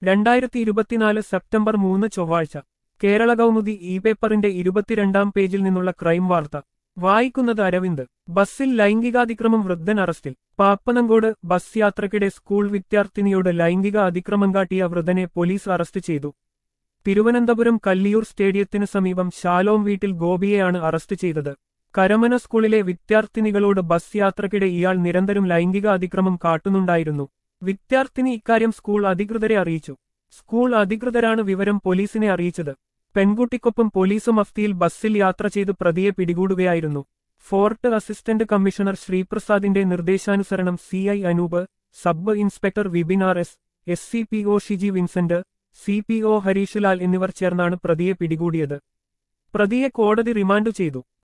രണ്ടായിരത്തി ഇരുപത്തിനാല് സെപ്റ്റംബർ മൂന്ന് ചൊവ്വാഴ്ച കേരള കൗമുദി ഇ പേപ്പറിന്റെ ഇരുപത്തിരണ്ടാം പേജിൽ നിന്നുള്ള ക്രൈം വാർത്ത വായിക്കുന്നത് അരവിന്ദ് ബസ്സിൽ ലൈംഗികാതിക്രമം വൃദ്ധൻ അറസ്റ്റിൽ പാപ്പനങ്കോട് ബസ് യാത്രക്കിടെ സ്കൂൾ വിദ്യാർത്ഥിനിയോട് ലൈംഗിക അതിക്രമം കാട്ടിയ വൃദ്ധനെ പോലീസ് അറസ്റ്റ് ചെയ്തു തിരുവനന്തപുരം കല്ലിയൂർ സ്റ്റേഡിയത്തിനു സമീപം ശാലോം വീട്ടിൽ ഗോപിയെയാണ് അറസ്റ്റ് ചെയ്തത് കരമന സ്കൂളിലെ വിദ്യാർത്ഥിനികളോട് ബസ് യാത്രക്കിടെ ഇയാൾ നിരന്തരം ലൈംഗിക അതിക്രമം കാട്ടുന്നുണ്ടായിരുന്നു വിദ്യാർത്ഥിനി ഇക്കാര്യം സ്കൂൾ അധികൃതരെ അറിയിച്ചു സ്കൂൾ അധികൃതരാണ് വിവരം പോലീസിനെ അറിയിച്ചത് പെൺകുട്ടിക്കൊപ്പം പോലീസ് മഫ്തിയിൽ ബസ്സിൽ യാത്ര ചെയ്ത് പ്രതിയെ പിടികൂടുകയായിരുന്നു ഫോർട്ട് അസിസ്റ്റന്റ് കമ്മീഷണർ ശ്രീപ്രസാദിന്റെ നിർദ്ദേശാനുസരണം C I Anoop sub inspector Vipin R S S C P O Shiji Vincent C P O Harishlal എന്നിവർ ചേർന്നാണ് പ്രതിയെ പിടികൂടിയത് പ്രതിയെ കോടതി റിമാൻഡ് ചെയ്തു